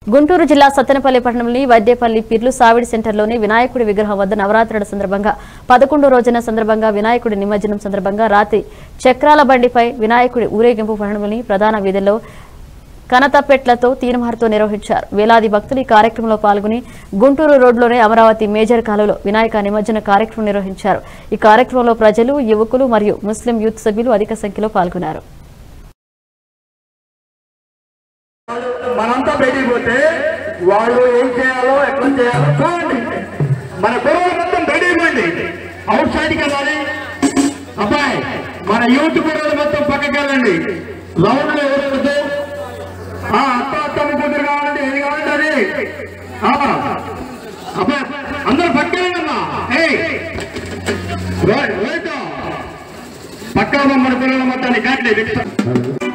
గుంటూరు జిల్లా సత్తెనపల్లి పట్టణంలోని వైద్యపల్లి పిర్లు సావిడి సెంటర్లోని వినాయకుడి విగ్రహం వద్ద నవరాత్రుల సందర్భంగా పదకొండో రోజున సందర్భంగా వినాయకుడి నిమజ్జనం సందర్భంగా రాత్రి చక్రాల బండిపై వినాయకుడి ఊరేగింపు పట్టణంలోని ప్రధాన వీధుల్లో కనతపెట్లతో తీర్మార్తో నిర్వహించారు వేలాది భక్తులు ఈ కార్యక్రమంలో పాల్గొని గుంటూరు రోడ్లోని అమరావతి మేజర్ కాలువలో వినాయక నిమజ్జన కార్యక్రమం నిర్వహించారు ఈ కార్యక్రమంలో ప్రజలు యువకులు మరియు ముస్లిం యూత్ సభ్యులు అధిక సంఖ్యలో పాల్గొన్నారు మనంతా బయటికి పోతే వాళ్ళు ఏం చేయాలో ఎట్లా చేయాలో చూడండి మన గురువులు మొత్తం బయటికి పోండి అవుట్ సైడ్కి వెళ్ళాలి అబ్బాయి మన యూత్ గురువులు మొత్తం పక్కకి వెళ్ళండి లౌడ్ లో ఎవరు ఆ అత్త అత్తమ్మ కూతురు కావాలంటే ఏది కావాలంటే అది ఆ, అబ్బాయి అందరూ పక్కకి వెళ్ళమ్మా ఏయ్ రోయ్, రోయ్తో. పక్కన మన పిల్లల మొత్తాన్ని కాట్లేదు